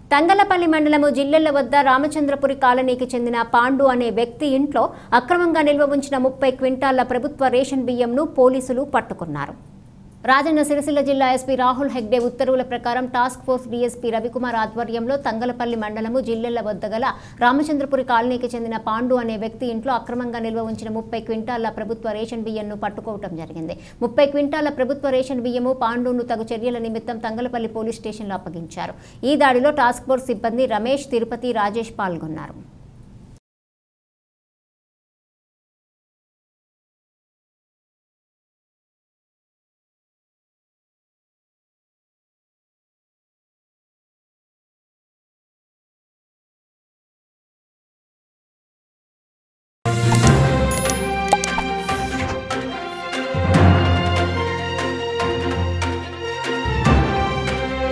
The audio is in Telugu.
తంగలపల్లి మండలము జిల్లెళ్ల వద్ద రామచంద్రపురి కాలనీకి చెందిన పాండు అనే వ్యక్తి ఇంట్లో అక్రమంగా నిల్వ ఉంచిన ముప్పై క్వింటాళ్ల ప్రభుత్వ రేషన్ బియ్యంను పోలీసులు పట్టుకున్నారు రాజన్న సిరిసిల్ల జిల్లా ఎస్పీ రాహుల్ హెగ్డే ఉత్తర్వుల ప్రకారం టాస్క్ ఫోర్స్ డీఎస్పీ రవికుమార్ ఆధ్వర్యంలో తంగలపల్లి మండలము జిల్లెళ్ల వద్ద గల రామచంద్రపురి కాలనీకి చెందిన పాండు అనే వ్యక్తి ఇంట్లో అక్రమంగా నిల్వ ఉంచిన ముప్పై క్వింటాళ్ల ప్రభుత్వ రేషన్ బియ్యంను పట్టుకోవటం జరిగింది ముప్పై క్వింటాళ్ల ప్రభుత్వ రేషన్ బియ్యము పాండును తగు చర్యల నిమిత్తం తంగలపల్లి పోలీస్ స్టేషన్లో అప్పగించారు ఈ దాడిలో టాస్క్ ఫోర్స్ సిబ్బంది రమేష్ తిరుపతి రాజేష్ పాల్గొన్నారు